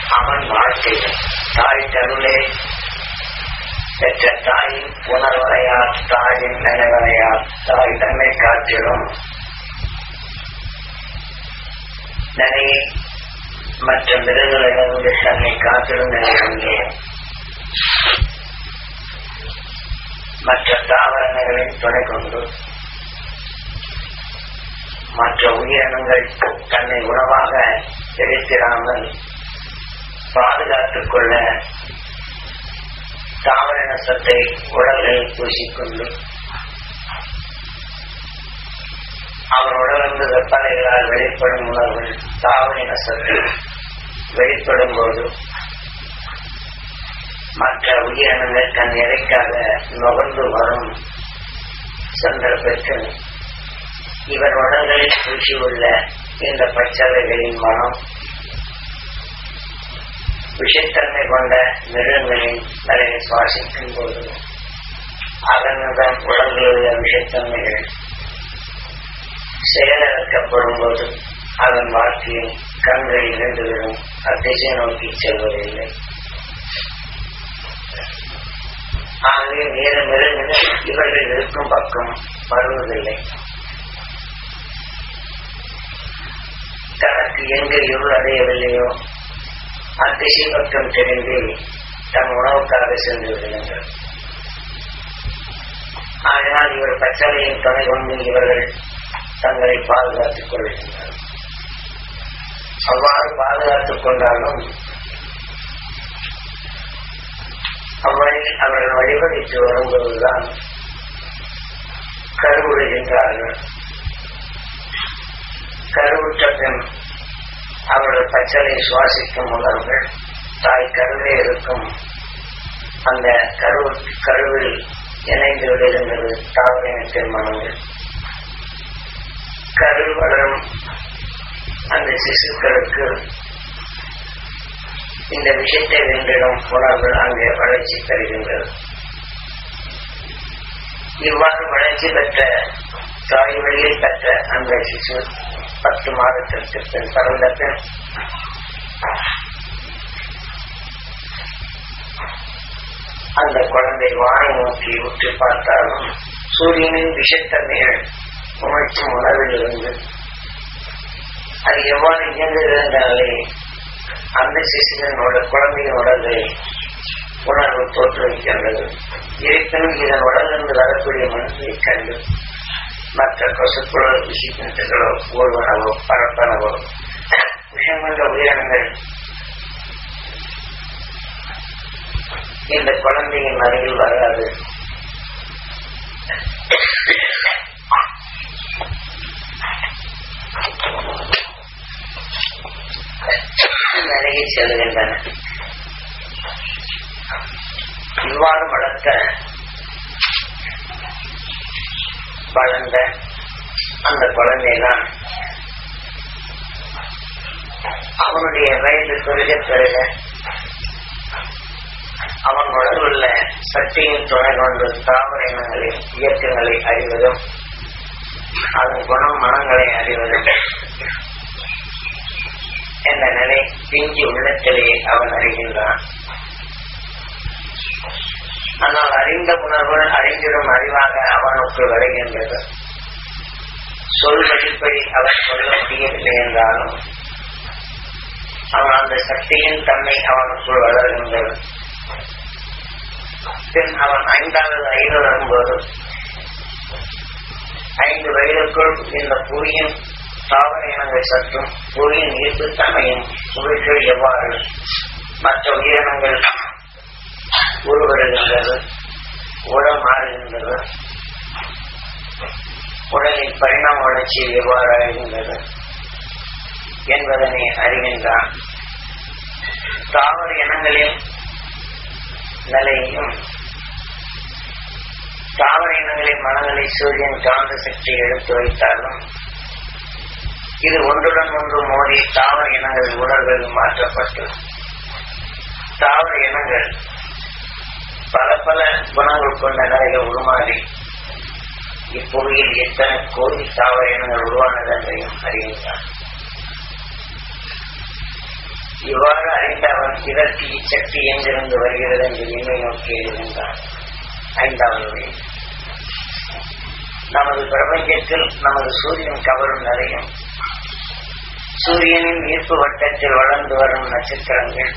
அவன் வாழ்க்கையில் தாய் கருளே பெற்ற தாயின் உணர்வரையார் தாயின் நினைவரையார் தாய் தன்னை காத்திடும் நிறைய மற்ற மிருகங்களிலிருந்து தன்னை காத்திடும் நிலையிலே மற்ற தாவரங்களின் துணை கொண்டு மற்ற உயிரினங்கள் தன்னை உணவாக எடுத்திடாமல் பாதுகாத்துக் கொள்ள தாவர நசத்தை உடல்களில் பூசிக்கொண்டு அவன் உடலிருந்து வெப்பலைகளால் வெளிப்படும் உணர்வுகள் தாவர நசத்தை வெளிப்படும் போது மற்ற உயிரினங்கள் தன் இறைக்காக நுகர்ந்து வரும் சந்தர்ப்பத்தில் இவர் உடல்களில் பூசியுள்ள இந்த பச்சளைகளின் மனம் விஷத்தன்மை கொண்ட மிருகங்களின் தலையை சுவாசிக்கும் போது அதனுடன் உடலில் உள்ள விஷத்தன்மைகள் செயலிழக்கப்படும் போது அதன் வாழ்க்கையில் கண்கள் இரண்டுகளும் அத்திசை நோக்கி செல்வதில்லை ஆகவே வேறு மிருகங்கள் இவர்கள் இருக்கும் பக்கம் வருவதில்லை தனக்கு எங்கு இருள் அடையவில்லையோ அத்திசை பக்கம் தெரிந்து தன் உணவுக்காக சென்று விடுகின்றனர் ஆனால் இவர் பச்சளையின் துணை கொண்டு இவர்கள் தங்களை பாதுகாத்துக் கொள்கின்றனர் அவ்வாறு பாதுகாத்துக் கொண்டாலும் அவ்வழியில் அவர்கள் வழிபடித்து வரும்போதுதான் கருவுறுகின்றார்கள் கருவுற்ற பின் அவர்கள் பச்சலை சுவாசிக்கும் உணர்வுகள் தாய் கருவே இருக்கும் அந்த கரு கருவில் இணைந்து விடுகின்றது தாவரத்தின் மனங்கள் கரு வளரும் அந்த சிசுக்களுக்கு இந்த விஷயத்தை வென்றிடும் உணர்வு அங்கே வளர்ச்சி பெறுகின்றது இவ்வாறு வளர்ச்சி பெற்ற தாய் வழியில் பெற்ற அந்த சிசு பத்து மாதத்திற்கு பின் பிறந்த பின் அந்த குழந்தை வானை நோக்கி உற்று பார்த்தாலும் சூரியனின் விஷத்தன்மைகள் உணர்ச்சும் உணர்வில் இருந்து அது எவ்வாறு இயங்குகிறதாலே அந்த சிசுவினோட குழந்தையின் உடலை உணர்வு தோற்றுவிக்கின்றது இருப்பினும் இதன் உடலிருந்து வரக்கூடிய மனதை கண்டு மற்ற கொசுக்களோ விஷயங்களோ ஊர்வனவோ பரப்பனவோ விஷயங்கள உயிரினங்கள் இந்த குழந்தையின் அருகில் வராது நிறைய செல்கின்றன இவ்வாறு வளர்த்த வளர்ந்த அந்த குழந்தைதான் அவனுடைய வயது பெருக பெருக அவன் உடல் உள்ள சக்தியின் துணை கொண்டு தாவர இனங்களின் இயக்கங்களை அறிவதும் அதன் குணம் மனங்களை அறிவதும் என்ற நிலை பிஞ்சு உள்ளத்திலே அவன் அறிகின்றான் ஆனால் அறிந்த உணர்வுகள் அறிந்திடும் அறிவாக அவனுக்கு வருகின்றது சொல் மதிப்பை அவன் சொல்ல முடியவில்லை என்றாலும் அவன் அந்த சக்தியின் தன்மை அவனுக்குள் வளர்கின்றது பின் அவன் ஐந்தாவது வயது வரும்போது ஐந்து வயதுக்குள் இந்த புவியின் தாவர இனங்கள் சற்றும் புவியின் ஈர்ப்பு தன்மையும் புவிக்குள் எவ்வாறு மற்ற உயிரினங்கள் உருவருகின்றது உடல் மாறுகின்றது உடலின் பரிணாம வளர்ச்சி எவ்வாறு ஆகின்றது என்பதனை அறிகின்றான் தாவர இனங்களின் நிலையையும் தாவர இனங்களின் மனங்களை சூரியன் காந்த சக்தி எடுத்து வைத்தாலும் இது ஒன்றுடன் ஒன்று மோதி தாவர இனங்கள் உணர்வுகள் மாற்றப்பட்டு தாவர இனங்கள் பல பல குணங்கள் கொண்ட நிலையில் உருமாறி இப்புவியில் எத்தனை கோடி தாவர இனங்கள் உருவானது என்பதையும் அறிகின்றார் இவ்வாறு அறிந்த அவன் இதற்கு இச்சக்தி எங்கிருந்து வருகிறது என்று விண்ணை நோக்கி எழுகின்றான் ஐந்தாவது நமது பிரபஞ்சத்தில் நமது சூரியன் கவரும் நிறையும் சூரியனின் ஈர்ப்பு வட்டத்தில் வளர்ந்து வரும் நட்சத்திரங்கள்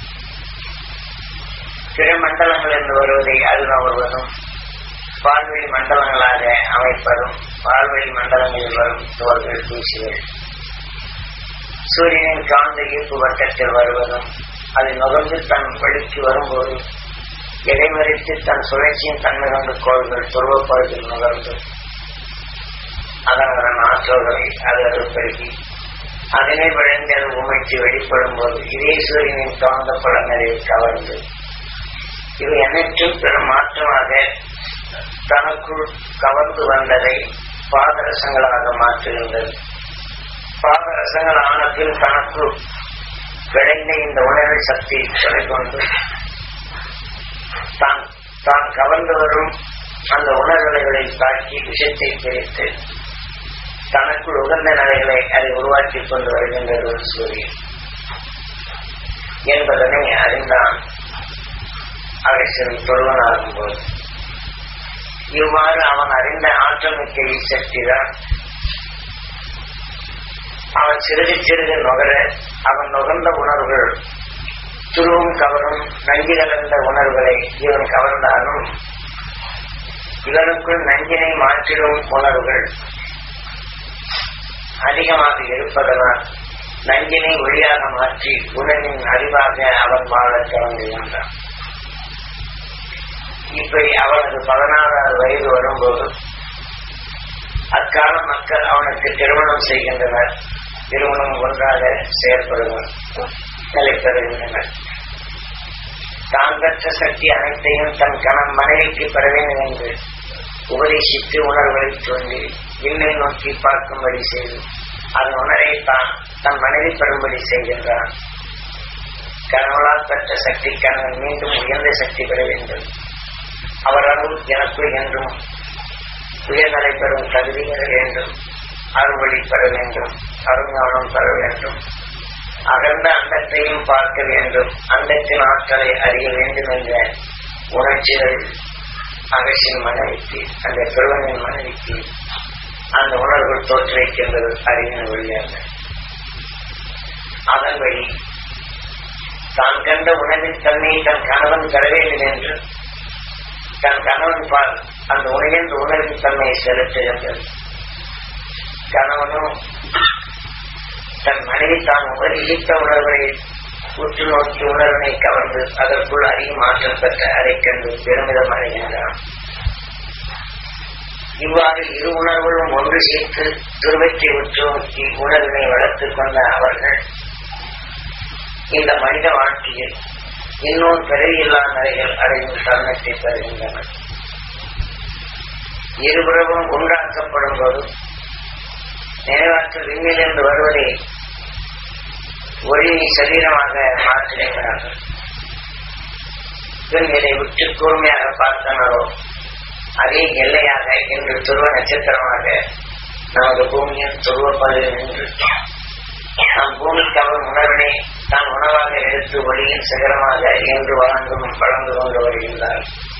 பிற மண்டலங்களிலிருந்து வருவதை அது நகர்வதும் பால்வெளி மண்டலங்களாக அமைப்பதும் பால்வெளி மண்டலங்களில் வரும் துவர்கள் தூசிகள் சூரியனின் காந்த ஈர்ப்பு வட்டத்தில் வருவதும் அது நுகர்ந்து தன் வெளிக்கு வரும்போது இடைமறித்து தன் சுழற்சியின் தன்மை கொண்டு கோள்கள் துருவப்பகுதியில் நுகர்ந்து அதனுடன் ஆற்றல்களை அது அறுப்பெருகி அதனை விளைந்து அது உமைத்து வெளிப்படும் போது இதே சூரியனின் காந்த பலனரை கவர்ந்து இவை அனைத்தும் பெரும் மாற்றமாக தனக்குள் கவர்ந்து வந்ததை பாதரசங்களாக மாற்றுகின்றது பாதரசங்கள் ஆன பின் தனக்குள் விளைந்த இந்த உணர்வு சக்தி கொண்டு தான் தான் கவர்ந்து வரும் அந்த உணர்வுகளை தாக்கி விஷத்தை பிரித்து தனக்குள் உகந்த நிலைகளை அதை உருவாக்கி கொண்டு வருகின்றது ஒரு சூரியன் என்பதனை அறிந்தான் அரசின் தொழுவனாகும் போது இவ்வாறு அவன் அறிந்த ஆற்றல் மிக்க சக்தி தான் அவன் சிறுக சிறுக நுகர அவன் நுகர்ந்த உணர்வுகள் துருவும் கவரும் நஞ்சு கலந்த உணர்வுகளை இவன் கவர்ந்தாலும் இவனுக்குள் நஞ்சினை மாற்றிடும் உணர்வுகள் அதிகமாக இருப்பதனால் நஞ்சினை ஒளியாக மாற்றி உணவின் அறிவாக அவன் வாழத் தொடங்குகின்றான் இப்படி அவனது பதினாறாவது வயது வரும்போது அக்கால மக்கள் அவனுக்கு திருமணம் செய்கின்றனர் திருமணம் ஒன்றாக செயற்படுவர் நிலை பெறுகின்றனர் தான் பெற்ற சக்தி அனைத்தையும் தன் கணம் மனைவிக்கு பெற வேண்டும் என்று உபதேசித்து உணர்வுகளை தோன்றி விண்ணை நோக்கி பார்க்கும்படி செய்து அதன் உணரை தான் தன் மனைவி பெறும்படி செய்கின்றான் கணவனால் பெற்ற சக்தி கணவன் மீண்டும் உயர்ந்த சக்தி பெற வேண்டும் அவர் அருள் எனக்குள் என்றும் உயர்நிலை பெறும் தகுதி பெற வேண்டும் அருள்வழி பெற வேண்டும் அருங்காலம் பெற வேண்டும் அகர்ந்த அண்டத்தையும் பார்க்க வேண்டும் அண்டத்தின் ஆற்றலை அறிய வேண்டும் என்ற உணர்ச்சிகள் அகசின் மனைவிக்கு அந்த பெருவனின் மனைவிக்கு அந்த உணர்வுகள் தோற்றுவிக்கின்றது அறிவின் வழியாக அதன் வழி தான் கண்ட உணவின் தன்மையை தன் கணவன் பெற வேண்டும் என்று தன் கணவன் பால் அந்த உணவின் உணர்வின் தன்மையை செலுத்துகின்றது கணவனும் தன் மனைவி தான் உபரித்த உணர்வை உற்று நோக்கி உணர்வினை கவர்ந்து அதற்குள் அதிக மாற்றம் பெற்ற அதை கண்டு பெருமிதம் அடைகின்றான் இவ்வாறு இரு உணர்வுகளும் ஒன்று சேர்த்து துருவத்தை உற்று நோக்கி உணர்வினை வளர்த்துக் கொண்ட அவர்கள் இந்த மனித வாழ்க்கையில் இன்னும் பிறவியில்லா நிலைகள் அடையும் தருணத்தை பெறுகின்றனர் இருபுறமும் உண்டாக்கப்படும் போது நினைவாற்றல் விண்ணிலிருந்து வருவதை ஒளியை சரீரமாக மாற்றுகிறார்கள் பின் இதை விட்டு கூர்மையாக பார்த்தனரோ அதே எல்லையாக இன்று துருவ நட்சத்திரமாக நமது பூமியின் துருவ பகுதியில் நின்று நம் பூமிக்கு அவர் உணர்வினை தான் உணவாக எடுத்து ஒளியின் சிகரமாக என்று வளர்ந்தும் வளர்ந்து கொண்டு வருகின்றார்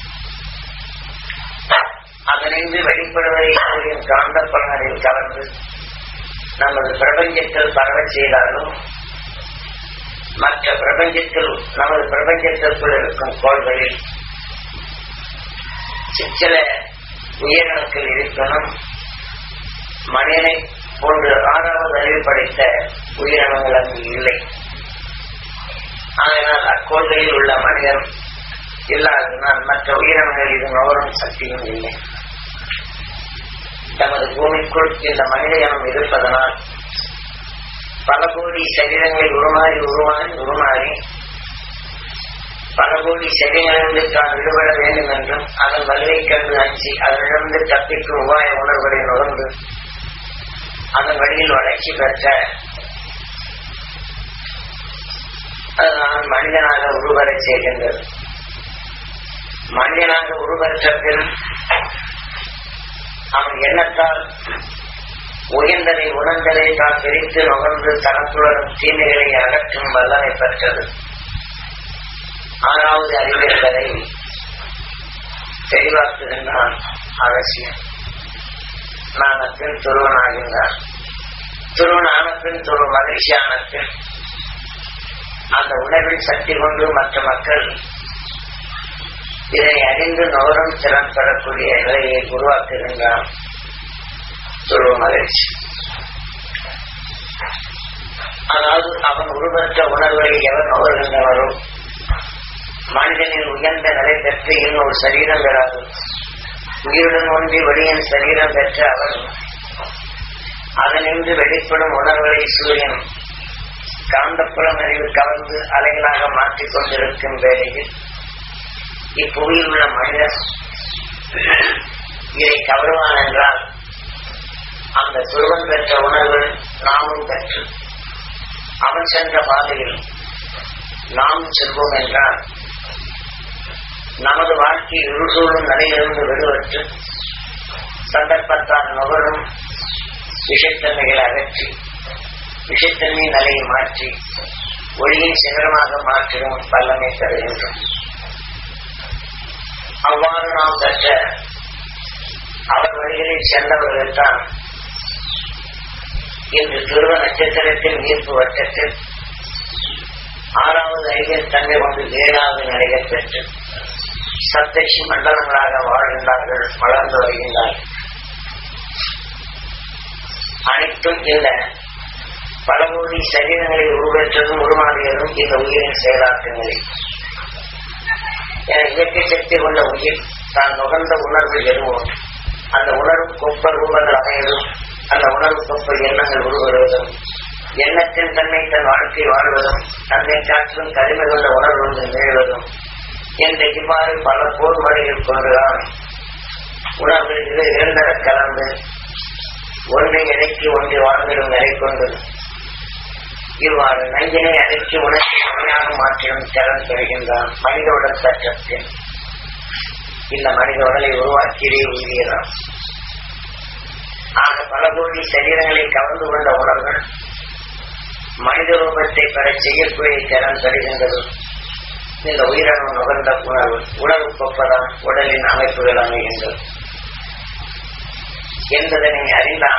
அதனின்று வெளிப்படுவதை சூரியன் காந்த பலனில் கலந்து நமது பிரபஞ்சத்தில் பரவ செய்தாலும் மற்ற பிரபஞ்சத்தில் நமது பிரபஞ்சத்திற்குள் இருக்கும் கோள்களில் சிற்சில உயிரினங்கள் இருப்பினும் மனிதனை போன்று ஆறாவது அறிவு படைத்த உயிரினங்கள் அங்கு இல்லை ஆனால் அக்கோள்களில் உள்ள மனிதன் இல்லாததனால் மற்ற உயிரினங்கள் இது நோரும் சக்தியும் இல்லை தமது பூமிக்குள் இந்த மனித இனம் இருப்பதனால் பல கோடி சரீரங்களை உருமாறி உருமாறி உருமாறி பல கோடி சரீரங்களிலிருந்து தான் விடுபட வேண்டும் என்றும் அதன் வலுவை கண்டு அஞ்சி அதனிடமிருந்து தப்பிக்கும் உபாய உணர்வுகளை நுகர்ந்து அதன் வழியில் வளர்ச்சி பெற்ற அதனால் மனிதனாக உருவரச் செய்கின்றது மனிதனாக உருவற்ற பின் அவன் எண்ணத்தால் தன் உணர்வினை கவர்ந்து தன் கணவன் பால் அந்த உணவின் தன்மையை செலுத்துகின்றான் உயர்ந்ததை உணர்ந்ததை தான் பிரித்து நுகர்ந்து தனத்துடன் தீமைகளை அகற்றும் வல்லமை பெற்றது ஆறாவது அறிவியல்களை தெளிவாக்குகின்றான் அவசியம் நாணத்தின் துருவனாகின்றான் துருவனானத்தின் துரு மகிழ்ச்சியானத்தின் அந்த உணர்வில் சக்தி கொண்டு மற்ற மக்கள் இதை அறிந்து நுகரும் திறன் பெறக்கூடிய நிலையை உருவாக்குகின்றான் துருவ மகிழ்ச்சி அதாவது அவன் உருவற்ற உணர்வுகளை எவர் நுகர்கின்றனரோ மனிதனின் உயர்ந்த நிலை பெற்று இன்னொரு சரீரம் பெறாது உயிருடன் ஒன்றி வெளியின் சரீரம் பெற்ற அவர் அதனின்று வெளிப்படும் உணர்வுகளை சூரியன் காந்தப்புலம் அறிவு கலந்து அலைகளாக மாற்றிக் கொண்டிருக்கும் வேளையில் இப்புவியில் உள்ள மனிதன் இதை கவருவான் என்றால் அந்த துருவன் பெற்ற உணர்வு நாமும் பெற்று அவன் சென்ற பாதையில் நாம் செல்வோம் என்றால் நமது வாழ்க்கை இருசூழும் நிலையிலிருந்து விடுபட்டு சந்தர்ப்பத்தால் நுகரும் விஷத்தன்மைகளை அகற்றி விஷத்தன்மை நிலையை மாற்றி ஒளியின் சிகரமாக மாற்றிடும் வல்லமை தருகின்றோம் அவ்வாறு நாம் பெற்ற அவர் வழிகளில் சென்றவர்கள் தான் இன்று துருவ நட்சத்திரத்தின் ஈர்ப்பு வட்டத்தில் ஆறாவது ஐந்தில் தன்மை கொண்டு ஏழாவது நிலையை பெற்று சப்தட்சி மண்டலங்களாக வாழ்கின்றார்கள் வளர்ந்து வருகின்றார்கள் அனைத்தும் இந்த பல கோடி சரீரங்களை உருவற்றதும் உருமாறியதும் இந்த உயிரின் செயலாக்கங்களே என இயற்கை சக்தி கொண்ட உயிர் தான் நுகர்ந்த உணர்வு எதுவும் அந்த உணர்வு கொப்ப ரூபங்கள் அமையதும் அந்த உணர்வு கொப்ப எண்ணங்கள் உருவருவதும் எண்ணத்தின் தன்மை தன் வாழ்க்கை வாழ்வதும் தன்னை காற்றிலும் கருமை கொண்ட உணர்வு ஒன்று நிகழ்வதும் என்ற இவ்வாறு பல போர் முறைகள் கொண்டுதான் உணர்வுகளில் இரண்டர கலந்து ஒன்றை இணைக்கி ஒன்றை வாழ்ந்திடும் நிலை கொண்டு இவ்வாறு நஞ்சினை அடக்கி உணர்ச்சி உண்மையாக மாற்றிடும் திறன் பெறுகின்றான் மனித உடல் சட்டத்தில் இந்த மனித உடலை உருவாக்கியே உயிரியலாம் ஆக பல கோடி சரீரங்களை கவர்ந்து கொண்ட உணர்வுகள் மனித ரூபத்தை பெற செய்யக்கூடிய திறன் பெறுகின்றது இந்த உயிரணு நுகர்ந்த உணர்வு உணவு கொப்பதான் உடலின் அமைப்புகள் அமைகின்றது என்பதனை அறிந்தான்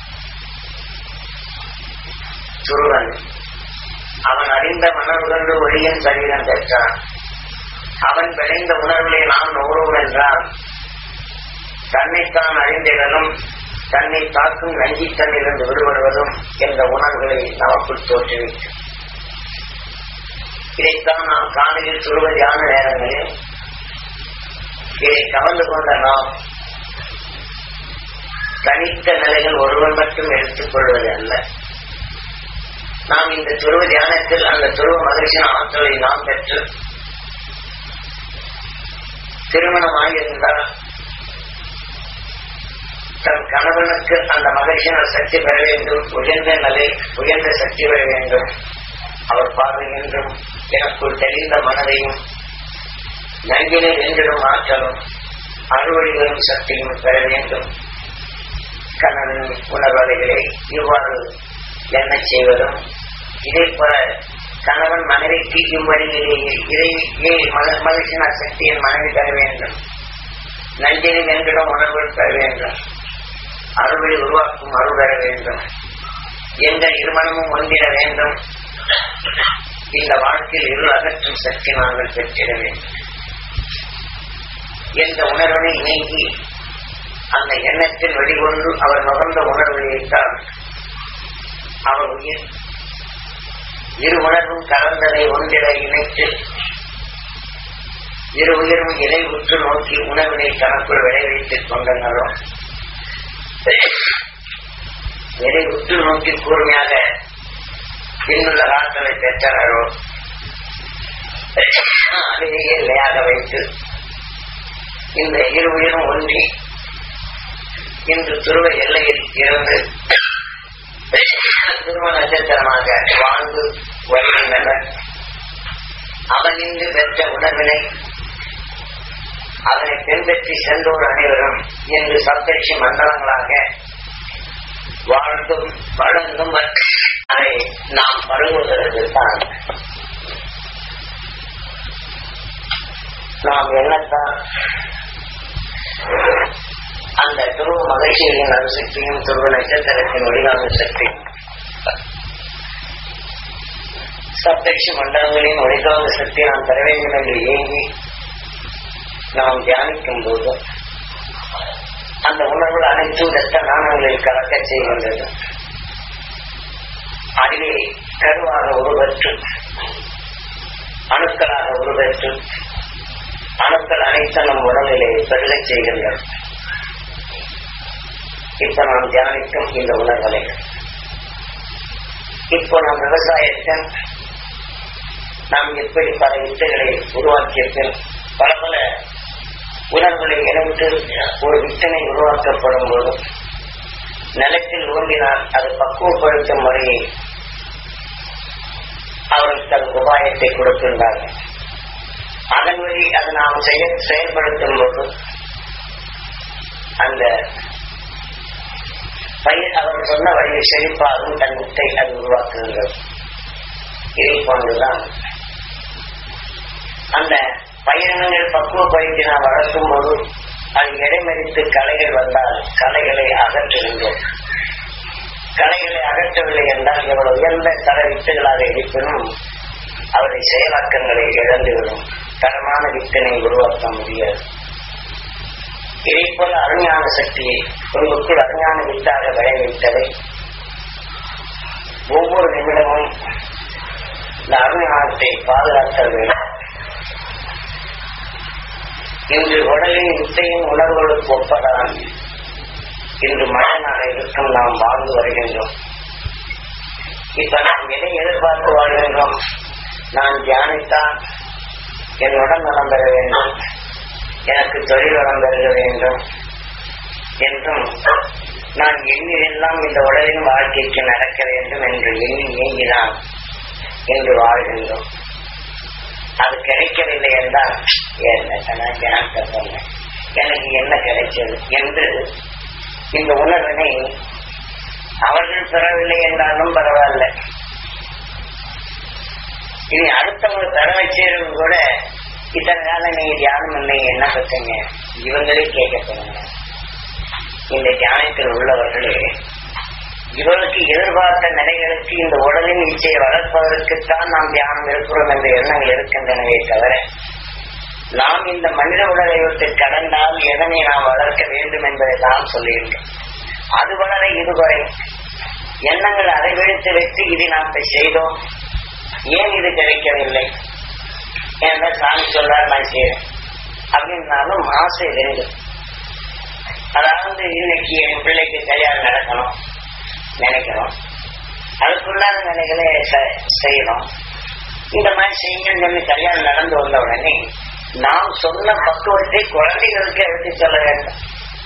துருவன் அவன் அறிந்த மனவுகண்டு ஒளியின் சரீரம் பெற்றான் அவன் விளைந்த உணர்வுகளை நாம் நுகர்வோம் என்றால் தன்னைத்தான் அறிந்திடலும் தன்னை தாக்கும் நஞ்சித்தன்னிலிருந்து விடுபடுவதும் என்ற உணர்வுகளை நமக்குள் தோற்றுவிக்கும் இதைத்தான் நாம் காலையில் துருவ தியான நேரங்களில் இதை கவர்ந்து கொண்ட நாம் தனித்த நிலைகள் ஒருவன் மட்டும் எடுத்துக் கொள்வது அல்ல நாம் இந்த துருவ தியானத்தில் அந்த துருவ மகிழ்ச்சியின் ஆற்றலை நாம் பெற்று திருமணமாகியிருந்தால் தன் கணவனுக்கு அந்த மகிழ்ச்சியினால் சக்தி பெற வேண்டும் உயர்ந்த நிலை உயர்ந்த சக்தி பெற வேண்டும் அவர் பார்வை என்றும் எனக்குள் தெளிந்த மனதையும் நன்கினை வென்றிடும் ஆற்றலும் அறுவடை வரும் சக்தியும் பெற வேண்டும் கணவன் உணர்வலைகளை இவ்வாறு என்ன செய்வதும் இதே போல கணவன் மனைவிக்கு இவ்வழியிலேயே இதையே மகிழ்ச்சியினால் சக்தியின் மனைவி பெற வேண்டும் நன்றினை வென்றிடும் உணர்வு பெற வேண்டும் அறுவடை உருவாக்கும் அருள் பெற வேண்டும் எங்கள் இருமனமும் ஒன்றிட வேண்டும் இந்த வாழ்க்கையில் இருள் அகற்றும் சக்தி நாங்கள் பெற்றிட வேண்டும் என்ற உணர்வினை நீங்கி அந்த எண்ணத்தில் வெளிகொண்டு அவர் நுகர்ந்த உணர்வுகளைத்தான் அவர் உயிர் இரு உணர்வும் கலந்ததை ஒன்றிட இணைத்து இரு உயிரும் இலை உற்று நோக்கி உணர்வினை தனக்குள் விளைவித்துக் கொண்டனரோ இதை உற்று நோக்கி கூர்மையாக பின்னுள்ள ஆற்றலை பெற்றனரோ அதையே நிலையாக வைத்து இந்த இரு உயிரும் ஒன்றி இன்று துருவ எல்லையில் இருந்து துருவ நட்சத்திரமாக வாழ்ந்து வருகின்றனர் அவன் இன்று பெற்ற உணர்வினை அதனை பின்பற்றி சென்றோர் அனைவரும் இன்று சப்தட்சி மண்டலங்களாக வாழ்ந்தும் வளர்ந்தும் அதை நாம் பருகுவதற்கு தான் நாம் என்னத்தான் அந்த துருவ மகிழ்ச்சியின் அணுசக்தியும் துருவ நட்சத்திரத்தின் ஒளிகாந்த சக்தியும் சப்தட்சி மண்டலங்களின் ஒளிகாந்த சக்தி நாம் பெற வேண்டும் என்று ஏங்கி நாம் தியானிக்கும் போது அந்த உணர்வுகள் அனைத்தும் ரத்த நாணங்களில் கலக்க செய்கின்றது அதுவே கருவாக உருவற்று அணுக்களாக உருவற்று அணுக்கள் அனைத்தும் நம் உடலிலே பெருகச் செய்கின்றன இப்ப நாம் தியானிக்கும் இந்த உணர்வுகளை இப்போ நாம் விவசாயத்தில் நாம் எப்படி பல வித்தைகளை உருவாக்கிய பின் பல பல உணர்வுகளை இணைத்து ஒரு வித்தனை உருவாக்கப்படும் போது நிலத்தில் ஊன்றினால் அது பக்குவப்படுத்தும் முறையை அவர்கள் தன் உபாயத்தை கொடுக்கின்றார்கள் அதன் வழி அதை நாம் செய்ய செயல்படுத்தும் போது அந்த பயிர் அவர் சொன்ன வழியில் செழிப்பாகவும் தன் முட்டை அது உருவாக்குகின்றது இதை போன்றுதான் அந்த பயிரினங்கள் பக்குவப்படுத்தி நாம் வளர்க்கும் போது அது இடைமறித்து களைகள் வந்தால் களைகளை அகற்றுகின்றோம் களைகளை அகற்றவில்லை என்றால் எவ்வளவு உயர்ந்த தர வித்துகளாக இருப்பினும் அவருடைய செயலாக்கங்களை இழந்துவிடும் தரமான வித்தனை உருவாக்க முடியாது இதை போல அருஞான சக்தியை உங்களுக்குள் அருஞான வித்தாக விளைவித்ததை ஒவ்வொரு நிமிடமும் இந்த அருஞானத்தை பாதுகாத்தல் வேண்டும் இன்று உடலின் வித்தையும் உணர்வுகளுக்கு ஒப்பதான் இன்று மனிதனாக இருக்கும் நாம் வாழ்ந்து வருகின்றோம் இப்ப நாம் எதை எதிர்பார்த்து வாழ்கின்றோம் நான் தியானித்தான் என் உடல் நலம் பெற வேண்டும் எனக்கு தொழில் வளம் பெருக வேண்டும் என்றும் நான் எண்ணியெல்லாம் இந்த உடலின் வாழ்க்கைக்கு நடக்க வேண்டும் என்று எண்ணி ஏங்கினான் என்று வாழ்கின்றோம் அது கிடைக்கவில்லை என்றால் என்ன நான் தியானத்தை சொன்னேன் எனக்கு என்ன கிடைச்சது என்று இந்த உணர்வினை அவர்கள் பெறவில்லை என்றாலும் பரவாயில்ல இனி அடுத்தவங்க பெற வச்சவங்க கூட இத்தனை காலம் நீங்க தியானம் இல்லை என்ன பத்தீங்க இவங்களே கேட்க போனாங்க இந்த தியானத்தில் உள்ளவர்களே இவர்களுக்கு எதிர்பார்த்த நிலைகளுக்கு இந்த உடலின் இச்சையை வளர்ப்பதற்குத்தான் நாம் தியானம் இருக்கிறோம் என்ற எண்ணங்கள் இருக்கின்றனவே தவிர நாம் இந்த மனித உடலை விட்டு கடந்தால் எதனை நாம் வளர்க்க வேண்டும் என்பதை தான் சொல்லுகின்றோம் அது வளர இது குறையும் எண்ணங்கள் அதை விழுத்து வைத்து இது நாம் இப்ப செய்தோம் ஏன் இது கிடைக்கவில்லை ஏன்னா சாமி சொல்றார் நான் செய்யறேன் அப்படின்னாலும் ஆசை ரெண்டு அதாவது இன்னைக்கு என் பிள்ளைக்கு கல்யாணம் நடக்கணும் நினைக்கிறோம் அதுக்குள்ளான நிலைகளை செ- செய்யணும் இந்த மாதிரி செய்யுங்கன்னு சொல்லி கல்யாணம் நடந்து வந்த உடனே நாம் சொன்ன பக்குவத்தை குழந்தைகளுக்கு எடுத்து சொல்ல வேண்டும்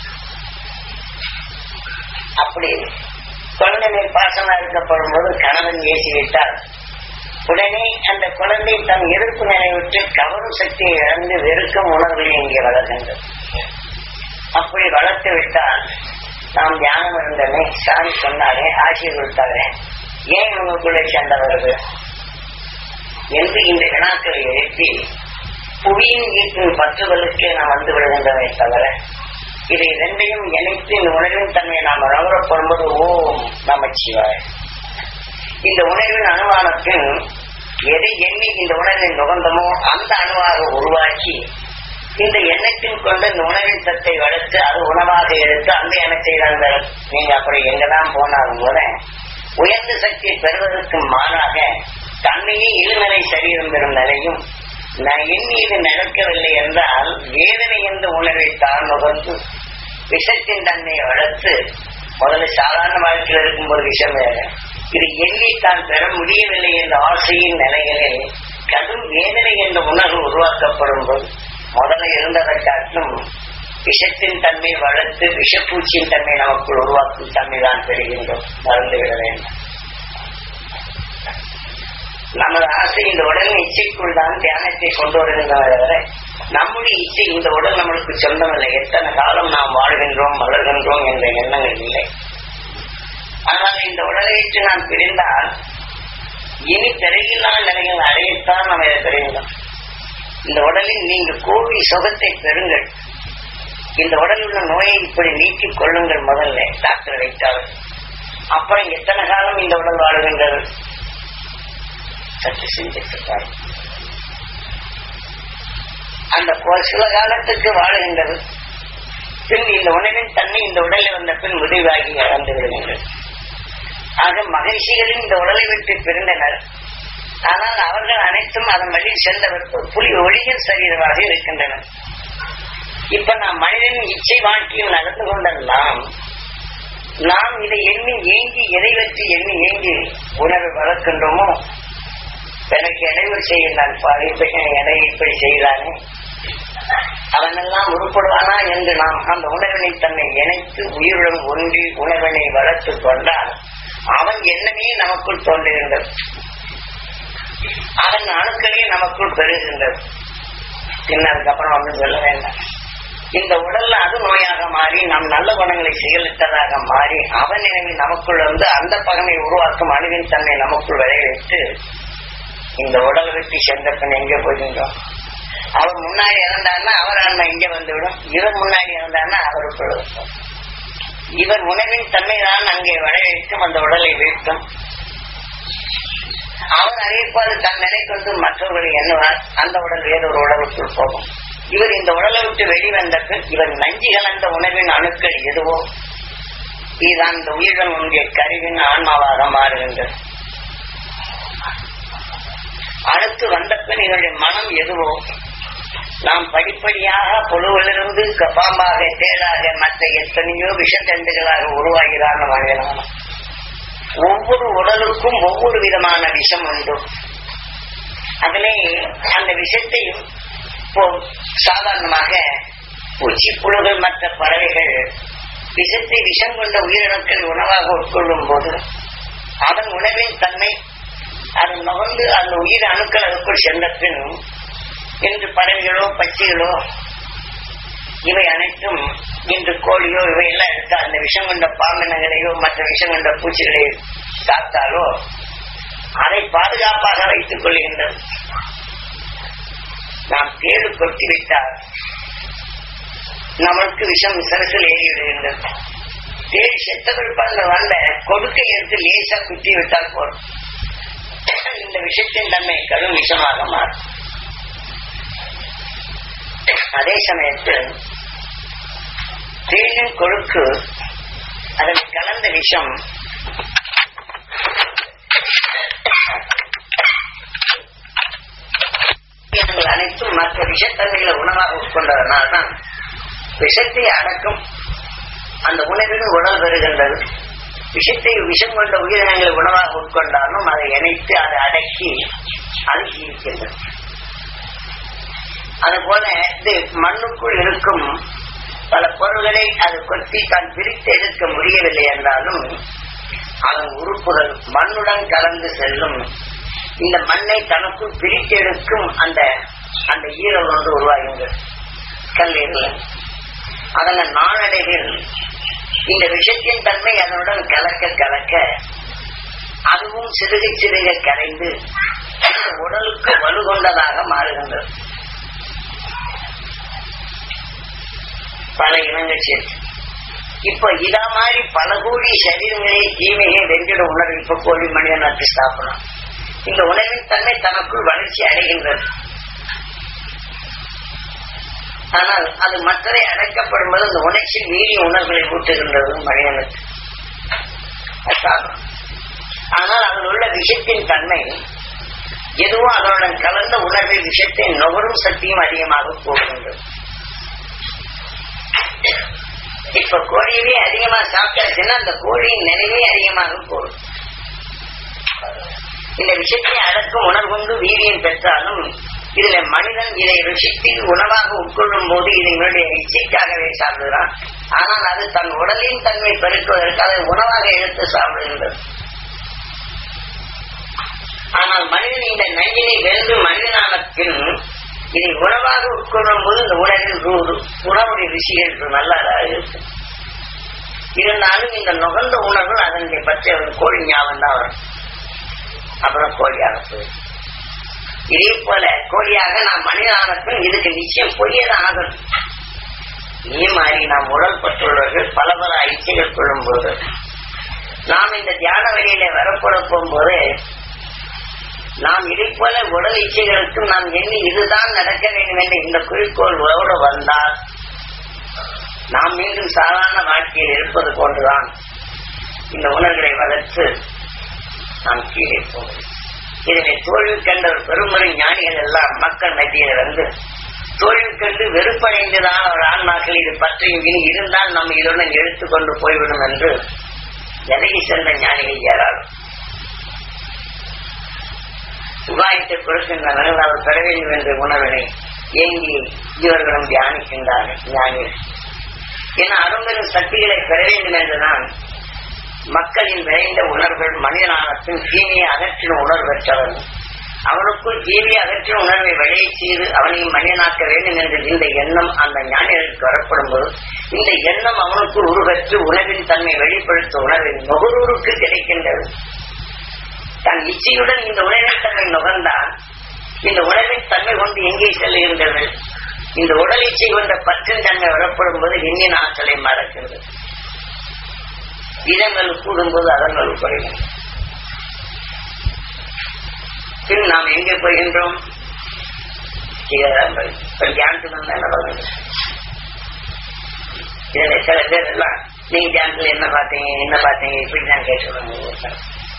அப்படி குழந்தைகள் பாசமா இருக்கப்படும் போது கணவன் ஏசிவிட்டால் உடனே அந்த குழந்தை தன் எதிர்ப்பு நிலை விட்டு கவரும் சக்தியை இழந்து வெறுக்கும் உணர்வுகளை இங்கே வளர்கின்றது அப்படி வளர்த்து விட்டால் நாம் தியானம் இருந்தனே சாமி சொன்னாரே ஆசிரியர் கொடுத்தாரே ஏன் உங்களுக்குள்ள சண்டை வருது என்று இந்த வினாக்களை எழுப்பி புவியின் ஈர்ப்பின் பற்றுதலுக்கு நாம் வந்து விடுகின்றனை தவிர இதை இரண்டையும் இணைத்து இந்த உணர்வின் தன்மையை நாம் உணரப்படும்போது ஓம் நமச்சிவாய் இந்த உணர்வின் அனுமானத்தின் எதை எண்ணி இந்த உணர்வின் நுகர்ந்தமோ அந்த அணுவாக உருவாக்கி இந்த எண்ணத்தின் கொண்டு இந்த உணவின் சத்தை வளர்த்து அது உணவாக எடுத்து அந்த எண்ணத்தை தான் தரும். நீங்க அப்படி எங்கதான் போனாலும் கூட உயர்ந்த சக்தியை பெறுவதற்கு மாறாக தன்மையே இருநிலை சரீரம் பெறும் நிலையும் நான் எண்ணி இது நடக்கவில்லை என்றால் வேதனை என்ற உணர்வை தான் நுகர்ந்து விஷத்தின் தன்மையை வளர்த்து முதல்ல சாதாரண வாழ்க்கையில் இருக்கும்போது விஷம் வேற இது எண்ணி தான் பெற முடியவில்லை என்ற ஆசையின் நிலைகளில் கடும் வேதனை என்ற உணர்வு உருவாக்கப்படும் போது முதல்ல இருந்ததை காட்டிலும் விஷத்தின் தன்மை வளர்த்து விஷப்பூச்சியின் தன்மை நமக்குள் உருவாக்கும் தன்மை தான் பெறுகின்றோம் மறந்து விட வேண்டும் நமது ஆசை இந்த உடலின் இச்சைக்குள் தான் தியானத்தை கொண்டு வருகின்றன தவிர நம்முடைய இச்சை இந்த உடல் நம்மளுக்கு சொந்தமில்லை எத்தனை காலம் நாம் வாழ்கின்றோம் வளர்கின்றோம் என்ற எண்ணங்கள் இல்லை ஆனால் இந்த உடலை விட்டு நாம் பிரிந்தால் இனி பிறகில்லா நிலைகள் அடையத்தான் நம்ம இதை பெறுகிறோம் இந்த உடலில் நீங்க கோவி சுகத்தை பெறுங்கள் இந்த உடலில் உள்ள நோயை இப்படி நீக்கிக் கொள்ளுங்கள் முதல்ல டாக்டர் வைத்தால் அப்புறம் எத்தனை காலம் இந்த உடல் வாழுகின்றது சற்று சிந்தித்து பாருங்கள். அந்த கொ- சில காலத்துக்கு வாழுகின்றது பின் இந்த உணவின் தன்மை இந்த உடலில் வந்த பின் முடிவாகி இழந்து விடுகின்றது ஆக மகிழ்ச்சிகளின் இந்த உடலை விட்டு பிரிந்தனர் ஆனால் அவர்கள் அனைத்தும் அதன் வழியில் சென்றவர்கள் ஒரு புலி ஒளியின் சரீரமாக இருக்கின்றனர் இப்ப நாம் மனிதனின் இச்சை வாழ்க்கையில் நடந்து கொண்ட நாம் நாம் இதை எண்ணி ஏங்கி எதை பற்றி எண்ணி ஏங்கி உணர்வு வளர்க்கின்றோமோ எனக்கு இடைவெளி செய்கின்றான் பாரு இப்ப என் எடை இப்படி செய்கிறானே அவனெல்லாம் உருப்படுவானா என்று நாம் அந்த உணர்வினை தன்னை இணைத்து உயிருடன் ஒன்றி உணர்வினை வளர்த்துக் கொண்டால் அவன் எண்ணமே நமக்குள் தோன்றுகின்றது அவன் அணுக்களே நமக்குள் பெறுகின்றது பின்னர் அப்புறம் ஒன்றும் சொல்ல வேண்டாம் இந்த உடல்ல அது நோயாக மாறி நம் நல்ல குணங்களை செயலிட்டதாக மாறி அவன் நினைவு நமக்குள் வந்து அந்த பகமை உருவாக்கும் அணுவின் தன்னை நமக்குள் விளைவித்து இந்த உடலை விட்டு சென்ற பின் எங்கே போகின்றோம் அவர் முன்னாடி இறந்தாருன்னா அவர் ஆன்மா இங்க வந்துவிடும் இவர் முன்னாடி இறந்தாருன்னா அவருக்குள் இருக்கும் இவர் உணவின் தன்மைதான் அங்கே விளைவிக்கும் அந்த உடலை வீழ்த்தும் அவர் அறிவிப்பாது தன் நிலை கொண்டு மற்றவர்களை எண்ணுவார் அந்த உடல் வேறொரு உடலுக்குள் போகும் இவர் இந்த உடலை விட்டு வெளிவந்த பின் இவர் நஞ்சு கலந்த உணவின் அணுக்கள் எதுவோ இதுதான் இந்த உயிரிடம் உடைய கருவின் ஆன்மாவாக மாறுகின்றது அடுத்து வந்த பின் இதனுடைய மனம் எதுவோ நாம் படிப்படியாக புழுவிலிருந்து க- பாம்பாக தேடாக மற்ற எத்தனையோ விஷத்தண்டுகளாக உருவாகிறான மனிதனான ஒவ்வொரு உடலுக்கும் ஒவ்வொரு விதமான விஷம் உண்டு அதிலே அந்த விஷத்தையும் இப்போ சாதாரணமாக பூச்சி புழுகள் மற்ற பறவைகள் விஷத்தை விஷம் கொண்ட உயிரினங்களை உணவாக உட்கொள்ளும் போது அதன் உணவின் தன்மை அது நுகர்ந்து அந்த உயிர் அணுக்கள் அதுக்குள் சென்ற பின் இன்று பறவைகளோ பட்சிகளோ இவை அனைத்தும் இன்று கோழியோ இவை எல்லாம் எடுத்து அந்த விஷம் கொண்ட பாம்பினங்களையோ மற்ற விஷம் கொண்ட பூச்சிகளை காத்தாலோ அதை பாதுகாப்பாக வைத்துக் கொள்கின்றது நாம் தேடு கொட்டி விட்டால் நம்மளுக்கு விஷம் சரசில் ஏறி விடுகின்றது தேடி செத்ததற்கு அந்த வந்த கொடுக்கை எடுத்து லேசா குத்தி விட்டால் போதும் இந்த விஷத்தின் தன்மை கடும் விஷமாக மாறும் அதே சமயத்தில் தேனின் கொழுக்கு அதில் கலந்த விஷம் இனங்கள் அனைத்தும் மற்ற விஷத்தன்மைகளை உணவாக உட்கொண்டதனால்தான் விஷத்தை அடக்கும் அந்த உணவின் உடல் பெறுகின்றது விஷத்தை விஷம் கொண்ட உயிரினங்களை உணவாக உட்கொண்டாலும் அதை இணைத்து அதை அடக்கி அது ஜீவிக்கின்றது அதுபோல இது மண்ணுக்குள் இருக்கும் பல பொருள்களை அது கொத்தி தான் பிரித்து எடுக்க முடியவில்லை என்றாலும் அதன் உறுப்புகள் மண்ணுடன் கலந்து செல்லும் இந்த மண்ணை தனக்குள் பிரித்து எடுக்கும் அந்த அந்த ஈரல் ஒன்று உருவாகின்றது கல்லீரல் அதன நாளடைவில் இந்த விஷத்தின் தன்மை அதனுடன் கலக்க கலக்க அதுவும் சிறுக சிறுக கரைந்து உடலுக்கு வலுகொண்டதாக மாறுகின்றது பல இனங்கள் சேர்த்து இப்ப இதா மாதிரி பல கோடி சரீரங்களே தீமையை வென்றிட உணர்வு இப்ப கோழி மனிதன் நட்டு ஸ்தாபனம் இந்த உணவின் தன்மை தனக்குள் வளர்ச்சி அடைகின்றது ஆனால் அது மற்றதை அடைக்கப்படும் போது அந்த உணர்ச்சி மீறி உணர்வுகளை ஊட்டுகின்றது மனிதனுக்கு அது காரணம். ஆனால் அதில் உள்ள விஷத்தின் தன்மை எதுவோ அதனுடன் கலந்த உணர்வில் விஷத்தை நுகரும் சக்தியும் அதிகமாக போகின்றது இப்ப கோழியவே அதிகமா சாப்பிட்டாச்சுன்னா அந்த கோழியின் நினைவே அதிகமாக போகும் இந்த விஷயத்தை அடக்கும் உணர்வுண்டு வீரியம் பெற்றாலும் இதுல மனிதன் இதை ருசித்து உணவாக உட்கொள்ளும் போது இதனுடைய இச்சைக்காகவே சாப்பிடுகிறான் ஆனால் அது தன் உடலின் தன்மை பெருக்குவதற்கு அதை உணவாக எடுத்து சாப்பிடுகின்றது ஆனால் மனிதன் இந்த நஞ்சினை வென்று மனிதனான பின் இதை உணவாக உட்கொள்ளும் போது இந்த உணவில் ரூ- உணவுடைய ருசிகள் நல்லா இருக்கு இருந்தாலும் இந்த நுகர்ந்த உணர்வு அதனுடைய பற்றிய ஒரு கோழி ஞாபகம் தான் வரும் அப்புறம் கோழியாக போயிடும் இதே போல கோழியாக நாம் மனிதனானக்கும் இதுக்கு நிச்சயம் பொய்யதான் ஆகணும் இதே மாதிரி நாம் உடல் பற்றுள்ளவர்கள் பல பல ஐச்சைகள் கொள்ளும் போது நாம் இந்த தியான வழியில வரப்பட போகும்போது நாம் இதை போல உடல் இச்சைகளுக்கும் நாம் எண்ணி இதுதான் நடக்க வேண்டும் என்ற இந்த குறிக்கோள் உறவோடு வந்தால் நாம் மீண்டும் சாதாரண வாழ்க்கையில் இருப்பது போன்றுதான் இந்த உணர்வுகளை வளர்த்து நாம் கீழே போவோம் இதனை தோல்வி கண்ட ஒரு பெருமுறை ஞானிகள் எல்லாம் மக்கள் மத்தியில் வந்து தோல்வி கண்டு வெறுப்படைந்துதான் ஒரு ஆன்மாக்கள் இது பற்றியும் இனி இருந்தால் நம்ம இதுடன் எடுத்துக்கொண்டு போய்விடும் என்று விலகி சென்ற ஞானிகள் ஏறாலும் உபாயத்தை கொடுக்கின்றவர்கள் அவர் பெற வேண்டும் என்ற உணர்வினை ஏங்கி இவர்களும் தியானிக்கின்றார்கள் ஞானிகள் என அரும்பெரும் சக்திகளை பெற வேண்டும் என்றுதான் மக்களின் விளைந்த உணர்வுகள் மனிதனானத்தின் தீமையை அகற்றின உணர்வு பெற்றவன் அவனுக்குள் தீமையை அகற்றின உணர்வை விளைய செய்து அவனையும் மனிதனாக்க வேண்டும் என்ற இந்த எண்ணம் அந்த ஞானிகளுக்கு வரப்படும் போது இந்த எண்ணம் அவனுக்குள் உருவற்று உணவின் தன்மை வெளிப்படுத்த உணர்வின் நுகர்வுக்கு கிடைக்கின்றது தன் இச்சையுடன் இந்த உணவின் தன்மை நுகர்ந்தால் இந்த உணவின் தன்மை கொண்டு எங்கே செல்லுகின்றது இந்த உடல் இச்சை கொண்ட பற்றின் தன்மை வரப்படும் போது விண்ணின் ஆற்றலை மறக்கிறது இடங்கள் கூடும்போது அதங்கள் குறையும் பின் நாம் எங்கே போகின்றோம் தியானத்துக்கு வந்து என்ன பண்ணுங்க இதுல சில பேர் எல்லாம் நீங்க தியானத்துல என்ன பார்த்தீங்க என்ன பார்த்தீங்க இப்படிதான் கேட்டுருவாங்க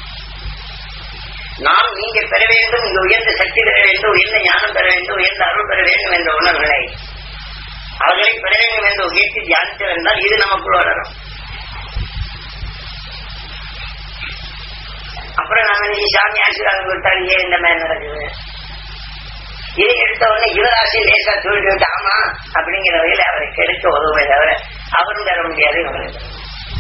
நாம் நீங்க பெற வேண்டும் இங்க உயர்ந்த சக்தி பெற வேண்டும் உயர்ந்த ஞானம் பெற வேண்டும் உயர்ந்த அருள் பெற வேண்டும் என்ற உணர்வுகளை அவர்களை பெற வேண்டும் என்று உயர்த்தி தியானித்து வந்தால் இது நமக்குள் வளரும் அப்புறம் நம்ம நீ சாமி ஆசீர்வாதம் கொடுத்தாரு ஏன் இந்த மாதிரி நடக்குது இதை எடுத்த உடனே இவர் ஆசையை லேசா தூண்டி விட்டு ஆமா அப்படிங்கிற வகையில் அவரை கெடுக்க உதவுமே தவிர அவரும் தர முடியாது இவரும் தர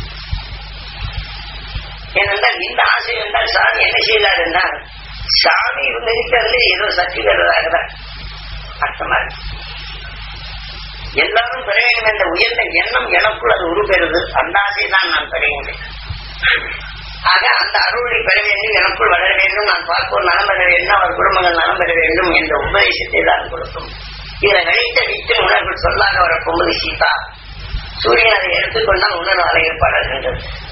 ஏனென்றால் இந்த ஆசை என்றால் சாமி என்ன செய்தார் என்றால் சாமி இவங்க இருக்கிறதுல ஏதோ சக்தி பெறுவதாக தான் அர்த்தமா இருக்கு எல்லாரும் பெற வேண்டும் என்ற உயர்ந்த எண்ணம் எனக்குள் அது உருப்பெறுது அந்த ஆசை தான் நான் பெறுகின்றேன் ஆக அந்த அருளை பெற வேண்டும் எனக்குள் வளர வேண்டும் நான் பார்ப்போர் நலம் பெற வேண்டும் அவர் குடும்பங்கள் நலம் பெற வேண்டும் என்ற உபதேசத்தை தான் கொடுக்கும் இதில் நினைத்த வித்தின் உணர்வு சொல்லாக வரப்போகும்போது சீதா சூரியன் அதை எடுத்துக்கொண்டால் உணர்வு அலையப்பாடுகின்றது